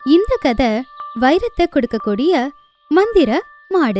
இந்த கதை வைரத்தை கொடுக்கக்கூடிய மந்திர மாடு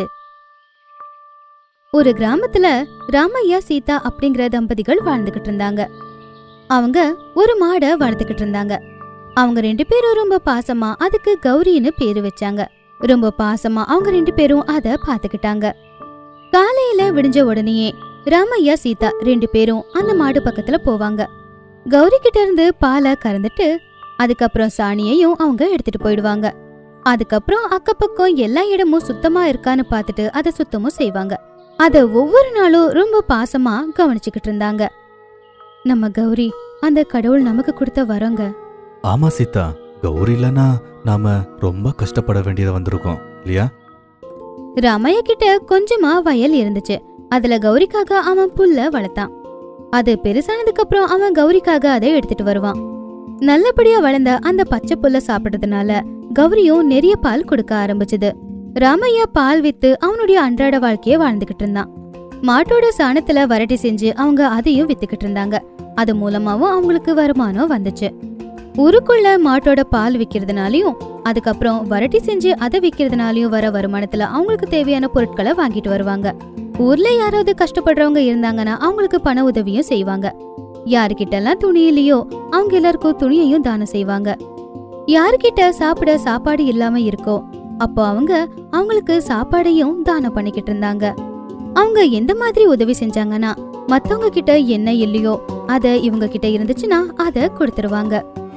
ஒரு கிராமத்துல ராமையா சீதா அப்படிங்கிற தம்பதிகள் வாழ்ந்துகிட்டு இருந்தாங்க அவங்க ஒரு மாடை வளர்த்துக்கிட்டு இருந்தாங்க அவங்க ரெண்டு பேரும் ரொம்ப பாசமா அதுக்கு கௌரின்னு பேரு வச்சாங்க ரொம்ப பாசமா அவங்க ரெண்டு பேரும் அத பாத்துக்கிட்டாங்க காலையில விடிஞ்ச உடனேயே ராமையா சீதா ரெண்டு பேரும் அந்த மாடு பக்கத்துல போவாங்க கௌரி கிட்ட இருந்து பாலை கறந்துட்டு அதுக்கப்புறம் சாணியையும் அவங்க எடுத்துட்டு போயிடுவாங்க அதுக்கப்புறம் அக்கப்பக்கம் எல்லா இடமும் சுத்தமா இருக்கான்னு பார்த்துட்டு அதை சுத்தமும் செய்வாங்க அத ஒவ்வொரு நாளும் ரொம்ப பாசமா கவனிச்சுக்கிட்டு இருந்தாங்க நம்ம கௌரி அந்த கடவுள் நமக்கு கொடுத்த வரங்க ஆமா சீதா கௌரி இல்லனா நாம ரொம்ப கஷ்டப்பட வேண்டியது வந்திருக்கோம் இல்லையா ராமையா கிட்ட கொஞ்சமா வயல் இருந்துச்சு அதுல கௌரிக்காக அவன் புல்ல வளர்த்தான் அது பெருசானதுக்கு அப்புறம் அவன் கௌரிக்காக அதை எடுத்துட்டு வருவான் நல்லபடியா வளர்ந்த அந்த பச்சை புல்ல சாப்பிட்டதுனால கௌரியும் நிறைய பால் கொடுக்க ஆரம்பிச்சது ராமையா பால் வித்து அவனுடைய அன்றாட வாழ்க்கைய வாழ்ந்துகிட்டு இருந்தான் மாட்டோட சாணத்துல வரட்டி செஞ்சு அவங்க அதையும் வித்துக்கிட்டு இருந்தாங்க அது மூலமாவும் அவங்களுக்கு வருமானம் வந்துச்சு ஊருக்குள்ள மாட்டோட பால் விக்கிறதுனாலயும் அதுக்கப்புறம் வரட்டி செஞ்சு அதை விக்கிறதுனாலயும் வர வருமானத்துல அவங்களுக்கு தேவையான பொருட்களை வாங்கிட்டு வருவாங்க ஊர்ல யாராவது கஷ்டப்படுறவங்க இருந்தாங்கன்னா அவங்களுக்கு பண உதவியும் செய்வாங்க யாருக்கிட்ட எல்லாம் துணி இல்லையோ அவங்க எல்லாருக்கும் துணியையும் தானம் செய்வாங்க யாருக்கிட்ட சாப்பிட சாப்பாடு இல்லாம இருக்கோ அப்போ அவங்க அவங்களுக்கு சாப்பாடையும் தானம் பண்ணிக்கிட்டு இருந்தாங்க அவங்க எந்த மாதிரி உதவி செஞ்சாங்கன்னா மத்தவங்க கிட்ட என்ன இல்லையோ அத இவங்க கிட்ட இருந்துச்சுன்னா அத கொடுத்துருவாங்க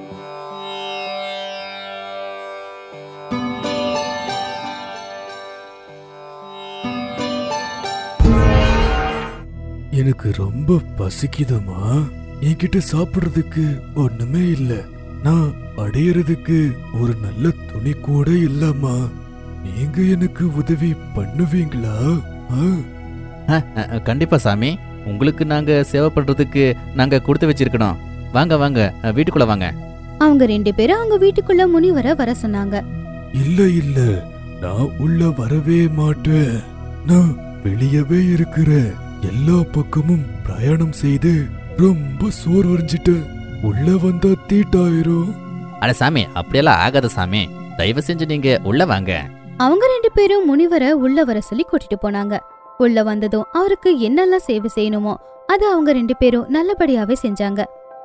எனக்கு ரொம்ப பசிக்குதுமா என்கிட்ட சாப்பிடுறதுக்கு ஒண்ணுமே இல்ல நான் அடையறதுக்கு ஒரு நல்ல துணி கூட இல்லம்மா நீங்க எனக்கு உதவி பண்ணுவீங்களா ஆ? அஹ், அஹ், கண்டிப்பா சாமி உங்களுக்கு நாங்க சேவை பண்றதுக்கு நாங்க கொடுத்து வச்சிருக்கணும் வாங்க வாங்க அஹ், வீட்டுக்குள்ள வாங்க அவங்க ரெண்டு பேரும் அவங்க வீட்டுக்குள்ள முனிவரை வர சொன்னாங்க இல்ல இல்ல நான் உள்ள வரவே மாட்டேன் நான் வெளியவே இருக்கிற எல்லா பக்கமும் பிரயாணம் செய்து ரொம்ப சோர்வடைஞ்சிட்டேன் உள்ள வந்தா தீட்டாயிரும் அட சாமி அப்படியெல்லாம் ஆகாத சாமி தயவு செஞ்சு நீங்க உள்ள வாங்க அவங்க ரெண்டு பேரும் முனிவரை உள்ள வர சொல்லி கூட்டிட்டு போனாங்க உள்ள வந்ததும் அவருக்கு என்னெல்லாம் சேவை செய்யணுமோ அது அவங்க ரெண்டு பேரும் நல்லபடியாவே செஞ்சாங்க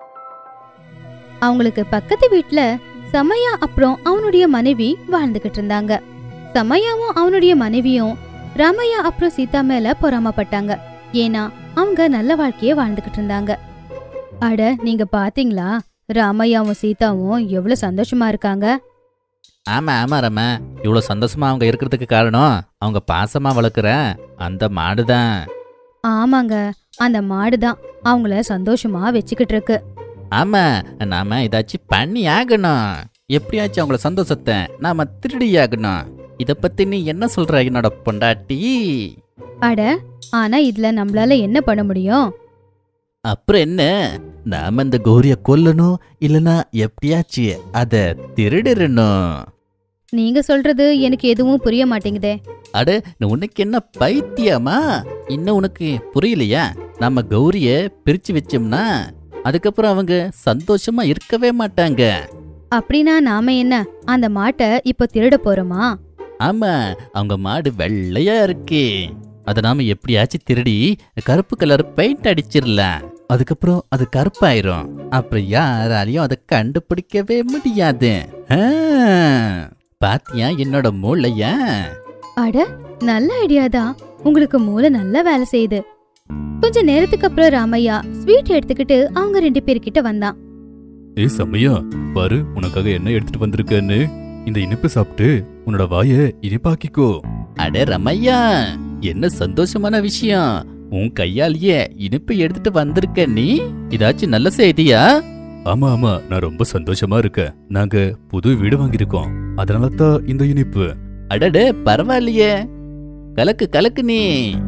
அவங்களுக்கு பக்கத்து வீட்ல சமயா அப்புறம் அவனுடைய மனைவி வாழ்ந்துகிட்டு இருந்தாங்க சமயாவும் அவனுடைய மனைவியும் ராமையா அப்புறம் சீதா மேல பொறாமப்பட்டாங்க ஏன்னா அவங்க நல்ல வாழ்க்கைய வாழ்ந்துகிட்டு இருந்தாங்க அட நீங்க பாத்தீங்களா ராமையாவும் சீதாவும் எவ்வளவு சந்தோஷமா இருக்காங்க ஆமா ஆமா ரம இவ்வளவு சந்தோஷமா அவங்க இருக்கிறதுக்கு காரணம் அவங்க பாசமா வளர்க்குற அந்த மாடுதான் ஆமாங்க அந்த மாடுதான் அவங்கள சந்தோஷமா வச்சுக்கிட்டு இருக்கு ஆமா நாம ஏதாச்சும் பண்ணி ஆகணும் எப்படியாச்சும் அவங்கள சந்தோஷத்தை நாம திருடி ஆகணும் இத பத்தி நீ என்ன சொல்ற என்னோட பொண்டாட்டி அட ஆனா இதுல நம்மளால என்ன பண்ண முடியும் அப்புறம் என்ன நாம இந்த கௌரிய கொல்லணும் இல்லனா எப்படியாச்சும் அத திருடிடணும் நீங்க சொல்றது எனக்கு எதுவும் புரிய மாட்டேங்குதே அட உனக்கு என்ன பைத்தியமா இன்னும் உனக்கு புரியலையா நம்ம கௌரிய பிரிச்சு வச்சோம்னா அதுக்கப்புறம் அவங்க சந்தோஷமா இருக்கவே மாட்டாங்க அப்படின்னா நாம என்ன அந்த மாட்டை இப்போ திருட போறோமா ஆமா அவங்க மாடு வெள்ளையா இருக்கு அத நாம எப்படியாச்சும் திருடி கருப்பு கலர் பெயிண்ட் அடிச்சிடலாம் அதுக்கப்புறம் அது கருப்பாயிரும் அப்புறம் யாராலையும் அதை கண்டுபிடிக்கவே முடியாது ஆ, பாத்தியா என்னோட மூளைய அட நல்ல ஐடியா தான் உங்களுக்கு மூளை நல்லா வேலை செய்யுது கொஞ்ச நேரத்துக்கு அப்புறம் ராமையா ஸ்வீட் எடுத்துக்கிட்டு அவங்க ரெண்டு பேர்கிட்ட வந்தான் ஏய் சமையா பாரு உனக்காக என்ன எடுத்துட்டு வந்திருக்கேன்னு இந்த இனிப்பு சாப்பிட்டு உன்னோட வாய இனிப்பாக்கிக்கோ அட ரமையா என்ன சந்தோஷமான விஷயம் உன் கையாலேயே இனிப்பு எடுத்துட்டு வந்திருக்க நீ இதாச்சும் நல்ல செய்தியா ஆமா ஆமா நான் ரொம்ப சந்தோஷமா இருக்கேன் நாங்க புது வீடு வாங்கியிருக்கோம் அதனால தான் இந்த இனிப்பு அடடே பரவாயில்லையே கலக்கு கலக்கு நீ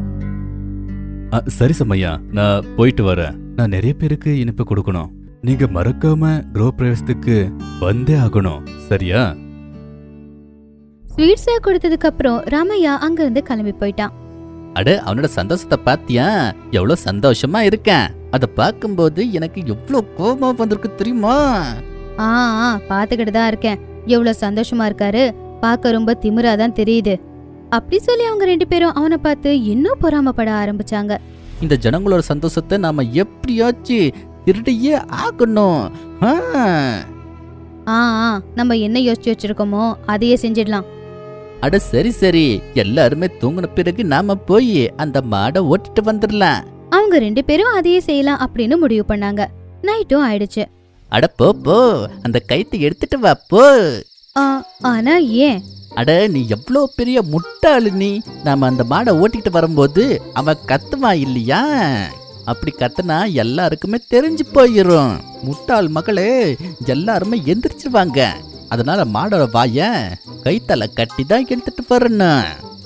அ, சரி சமையா நான் போயிட்டு வரேன் நான் நிறைய பேருக்கு இனிப்பு கொடுக்கணும் நீங்க மறக்காம கிரோ பிரவேசத்துக்கு வந்தே ஆகணும் சரியா ஸ்வீட்ஸை கொடுத்ததுக்கு அப்புறம் ராமையா அங்க இருந்து கிளம்பி போயிட்டான் அட அவனோட சந்தோஷத்தை பாத்தியா எவ்வளவு சந்தோஷமா இருக்கேன் அத பார்க்கும்போது எனக்கு எவ்வளவு கோபமா வந்திருக்கு தெரியுமா ஆ ஆ பாத்துக்கிட்டு தான் இருக்கேன் எவ்வளவு சந்தோஷமா இருக்காரு பார்க்க ரொம்ப திமிராதான் தெரியுது அப்படி சொல்லி அவங்க ரெண்டு பேரும் அவனை பார்த்து இன்னும் பொறாமப்பட ஆரம்பிச்சாங்க இந்த ஜனங்களோட சந்தோஷத்தை நாம எப்படியாச்சும் திருடியே ஆகணும் ஆ. ஆ ஆ, நம்ம என்ன யோசிச்சு வச்சிருக்கோமோ அதையே செஞ்சிடலாம் அட சரி சரி எல்லாருமே தூங்கின பிறகு நாம போய் அந்த மாடை ஓட்டிட்டு வந்துடலாம் அவங்க ரெண்டு பேரும் அதையே செய்யலாம் அப்படின்னு முடிவு பண்ணாங்க நைட்டும் ஆயிடுச்சு அட போ போ அந்த கைத்தை எடுத்துட்டு வா போ ஆ, ஆனா ஏன் அட நீ எவ்வளோ பெரிய முட்டாளு நீ நாம அந்த மாடை ஓட்டிட்டு வரும்போது அவன் கத்துவான் இல்லையா அப்படி கத்துனா எல்லாருக்குமே தெரிஞ்சு போயிரும் முட்டாள் மகளே எல்லாருமே எந்திரிச்சிருவாங்க அதனால மாடோட வாய கைத்தலை கட்டி தான் எடுத்துட்டு வரணும்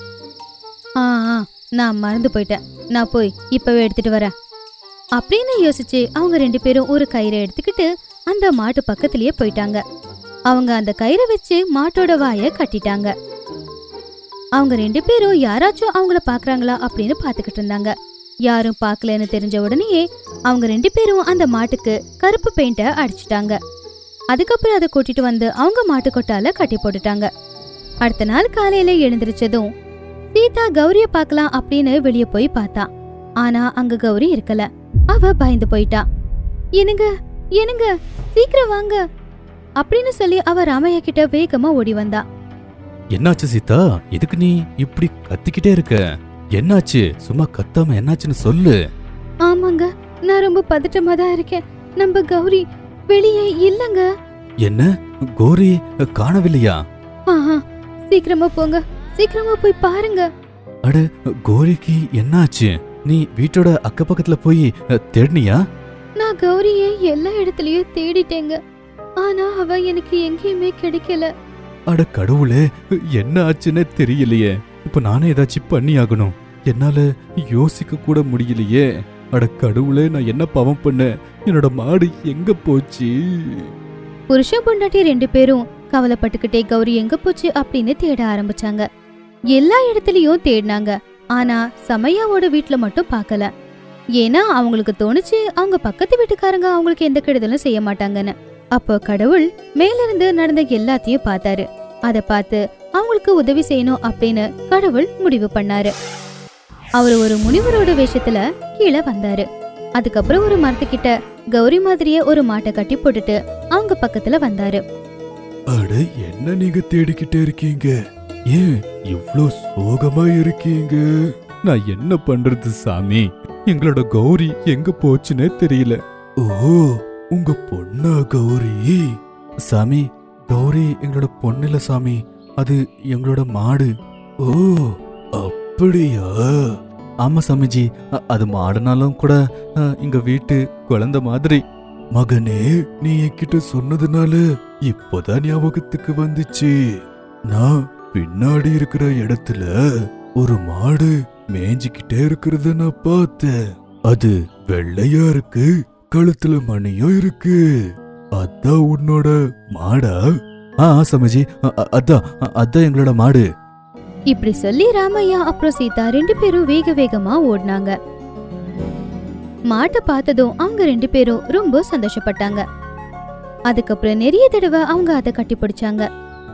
ஆ ஆ, நான் மறந்து போயிட்டேன் நான் போய் இப்பவே எடுத்துட்டு வரேன் அப்படின்னு யோசிச்சு அவங்க ரெண்டு பேரும் ஒரு கயிறை எடுத்துக்கிட்டு அந்த மாட்டு பக்கத்திலேயே போயிட்டாங்க அவங்க அந்த கயிறை வச்சு மாட்டோட வாயை கட்டிட்டாங்க அவங்க ரெண்டு பேரும் யாராச்சும் அவங்கள பாக்குறாங்களா அப்படின்னு பாத்துக்கிட்டு இருந்தாங்க யாரும் பார்க்கலன்னு தெரிஞ்ச உடனேயே அவங்க ரெண்டு பேரும் அந்த மாட்டுக்கு கருப்பு பெயிண்ட அடிச்சிட்டாங்க அதுக்கப்புறம் அதை கூட்டிட்டு வந்து அவங்க மாட்டு கொட்டால கட்டி போட்டுட்டாங்க அடுத்த நாள் காலையில எழுந்திருச்சதும் சீதா கௌரிய பார்க்கலாம் அப்படின்னு வெளிய போய் பார்த்தா ஆனா அங்க கௌரி இருக்கல அவ பயந்து போயிட்டா என்னங்க என்னங்க சீக்கிரம் வாங்க அப்படின்னு சொல்லி அவ ராமையா கிட்ட வேகமா ஓடி வந்தா என்னாச்சு சீதா எதுக்கு நீ இப்படி கத்திக்கிட்டே இருக்க என்னாச்சு சும்மா கத்தாம என்னாச்சுன்னு சொல்லு ஆமாங்க நான் ரொம்ப பதட்டமா தான் இருக்கேன் நம்ம கௌரி வெளியே இல்லங்க என்ன கோரி காணவில்லையா ஆஹா சீக்கிரமா போங்க சீக்கிரமா போய் பாருங்க அட கோரிக்கு என்னாச்சு நீ வீட்டோட அக்கப்பக்கத்துல போய் அஹ், தேடினியா நான் கௌரிய எல்லா இடத்துலயும் தேடிட்டேங்க ஆனா அவ எனக்கு எங்கேயுமே கிடைக்கல அட கடவுளே என்ன ஆச்சுன்னே தெரியலையே இப்ப நானே ஏதாச்சும் பண்ணி ஆகணும் என்னால யோசிக்க கூட முடியலையே அட கடவுளே நான் என்ன பாவம் பண்ணேன் என்னோட மாடு எங்க போச்சு புருஷன் பொண்டாட்டி ரெண்டு பேரும் கவலைப்பட்டுக்கிட்டே கௌரி எங்க போச்சு அப்படின்னு தேட ஆரம்பிச்சாங்க எல்லா இடத்துலயும் தேடினாங்க ஆனா சமையாவோட வீட்ல மட்டும் பார்க்கல ஏன்னா அவங்களுக்கு தோணுச்சு அவங்க பக்கத்து வீட்டுக்காரங்க அவங்களுக்கு எந்த கெடுதலும் செய்ய மாட்டாங்கன்னு அப்போ கடவுள் மேலிருந்து நடந்த எல்லாத்தையும் பார்த்தாரு அத பார்த்து அவங்களுக்கு உதவி செய்யணும் அப்படின்னு கடவுள் முடிவு பண்ணாரு அவர் ஒரு முனிவரோட வேஷத்துல கீழே வந்தாரு அதுக்கப்புறம் ஒரு மரத்துக்கிட்ட கௌரி மாதிரியே ஒரு மாட்டை கட்டி போட்டுட்டு அவங்க பக்கத்துல வந்தாரு அட என்ன நீங்க தேடிக்கிட்டே இருக்கீங்க ஏன் இவ்ளோ சோகமா இருக்கீங்க நான் என்ன பண்றது சாமி எங்களோட கௌரி எங்க போச்சுன்னே தெரியல ஓ உங்க பொண்ணா கௌரி சாமி கௌரி எங்களோட பொண்ணுல சாமி அது எங்களோட மாடு ஓ அப்படியா ஆமா சாமிஜி அ- அது மாடுனாலும் கூட அ, எங்க வீட்டு குழந்தை மாதிரி மகனே நீ என்கிட்ட சொன்னதுனால இப்போதான் ஞாபகத்துக்கு வந்துச்சு நான் பின்னாடி இருக்கிற இடத்துல ஒரு மாடு மேய்ஞ்சிக்கிட்டே இருக்கிறத நான் பார்த்தேன் அது வெள்ளையா இருக்கு கழுத்துல மணியும் இருக்கு அதான் உன்னோட மாடா ஆ ஆ, சமஜி அ- அ- அதான் அ- அதான் எங்களோட மாடு இப்படி சொல்லி ராமையா அப்புறம் சீதா ரெண்டு பேரும் வேக வேகமா ஓடினாங்க மாட்டை பார்த்ததும் அவங்க ரெண்டு பேரும் ரொம்ப சந்தோஷப்பட்டாங்க அதுக்கப்புறம் நிறைய தடவை அவங்க அதை கட்டி பிடிச்சாங்க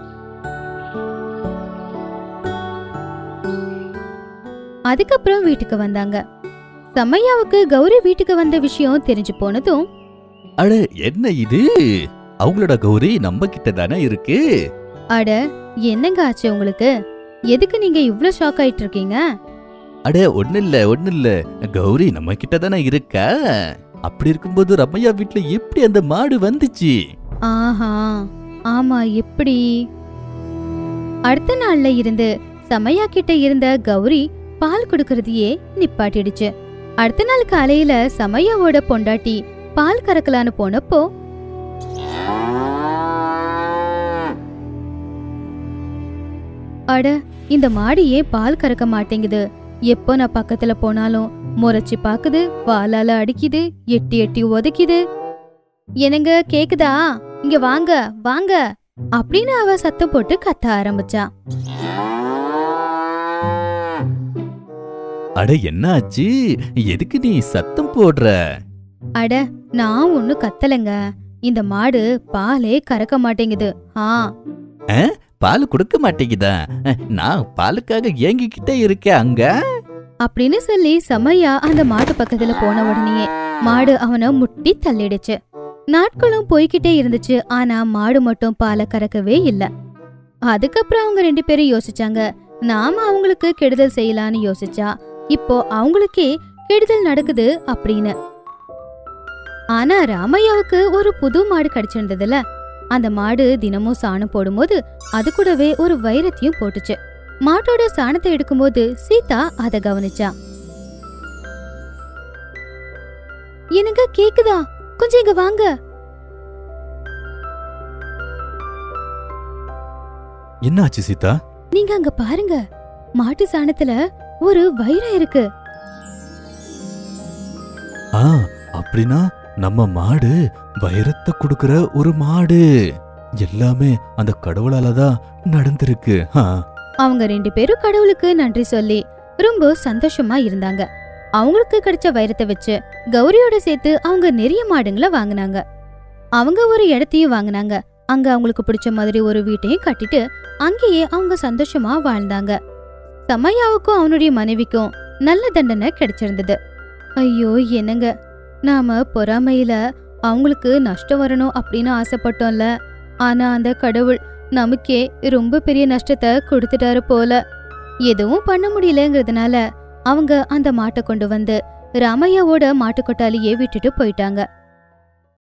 அதுக்கப்புறம் வீட்டுக்கு வந்தாங்க சமையாவுக்கு கௌரி வீட்டுக்கு வந்த விஷயம் தெரிஞ்சு போனதும் அட என்ன இது அவங்களோட கௌரி நம்ம கிட்ட தானே இருக்கு அட என்னங்க ஆச்சு உங்களுக்கு எதுக்கு நீங்க இவ்ளோ ஷாக் ஆயிட்டு இருக்கீங்க அட ஒண்ணு இல்ல ஒண்ணு இல்ல கௌரி நம்ம கிட்ட தானே இருக்கா அப்படி இருக்கும்போது ரம்மையா வீட்ல எப்படி அந்த மாடு வந்துச்சு ஆஹா ஆமா எப்படி அடுத்த நாள்ல இருந்து சமையா கிட்ட இருந்த கௌரி பால் கொடுக்கறதையே நிப்பாட்டிடுச்சு அடுத்த நாள் காலையில சமையாவோட பொண்டாட்டி பால் கறக்கலான்னு போனப்போ அட இந்த மாடு ஏன் பால் கறக்க மாட்டேங்குது எப்போ நான் பக்கத்துல போனாலும் முறைச்சு பாக்குது வாலால அடிக்குது எட்டி எட்டி உதைக்குது என்னங்க கேக்குதா இங்க வாங்க வாங்க அப்படின்னு அவ சத்தம் போட்டு கத்த ஆரம்பிச்சா அட என்ன ஆச்சு எதுக்கு நீ சத்தம் போடுற அட நான் ஒண்ணு கத்தலைங்க இந்த மாடு பாலே கறக்க மாட்டேங்குது ஆ ஆ? பால் கொடுக்க மாட்டேங்குதா அஹ், நான் பாலுக்காக ஏங்கிக்கிட்டே இருக்கேன் அங்க அப்படின்னு சொல்லி சமையா அந்த மாட்டு பக்கத்துல போன உடனேயே மாடு அவனை முட்டி தள்ளிடுச்சு நாட்களும் போய்கிட்டே இருந்துச்சு ஆனா மாடு மட்டும் பாலை கறக்கவே இல்ல அதுக்கப்புறம் அவங்க ரெண்டு பேரும் யோசிச்சாங்க நாம அவங்களுக்கு கெடுதல் செய்யலான்னு யோசிச்சா இப்போ அவங்களுக்கே கெடுதல் நடக்குது அப்படின்னு ஆனா ராமையாவுக்கு ஒரு புது மாடு கிடைச்சிருந்ததுல அந்த மாடு தினமும் சாணம் போடும்போது அது கூடவே ஒரு வைரத்தையும் போட்டுச்சு மாட்டோட சாணத்தை எடுக்கும்போது சீதா அத கவனிச்சா எனக்கு கேக்குதா கொஞ்சம் இங்க வாங்க என்னாச்சு சீதா நீங்க அங்க பாருங்க மாட்டு சாணத்துல ஒரு வைரம் இருக்கு ஆ அப்படின்னா நம்ம மாடு வைரத்தை கொடுக்கற ஒரு மாடு எல்லாமே அந்த கடவுளால தான் நடந்திருக்கு ஆ, அவங்க ரெண்டு பேரும் கடவுளுக்கு நன்றி சொல்லி ரொம்ப சந்தோஷமா இருந்தாங்க அவங்களுக்கு கிடைச்ச வைரத்தை வச்சு கௌரியோட சேர்த்து அவங்க நிறைய மாடுங்களை வாங்குனாங்க அவங்க ஒரு இடத்தையும் வாங்குனாங்க அங்க அவங்களுக்கு பிடிச்ச மாதிரி ஒரு வீட்டையும் கட்டிட்டு அங்கேயே அவங்க சந்தோஷமா வாழ்ந்தாங்க சமையாவுக்கும் அவனுடைய மனைவிக்கும் நல்ல தண்டனை கிடைச்சிருந்தது ஐயோ என்னங்க நாம பொறாமையில அவங்களுக்கு நஷ்டம் வரணும் அப்படின்னு ஆசைப்பட்டோம்ல ஆனா அந்த கடவுள் நமக்கே ரொம்ப பெரிய நஷ்டத்தை கொடுத்துட்டாரு போல எதுவும் பண்ண முடியலங்கிறதுனால அவங்க அந்த மாட்டை கொண்டு வந்து ராமையாவோட மாட்டுக்கொட்டாலியே விட்டுட்டு போயிட்டாங்க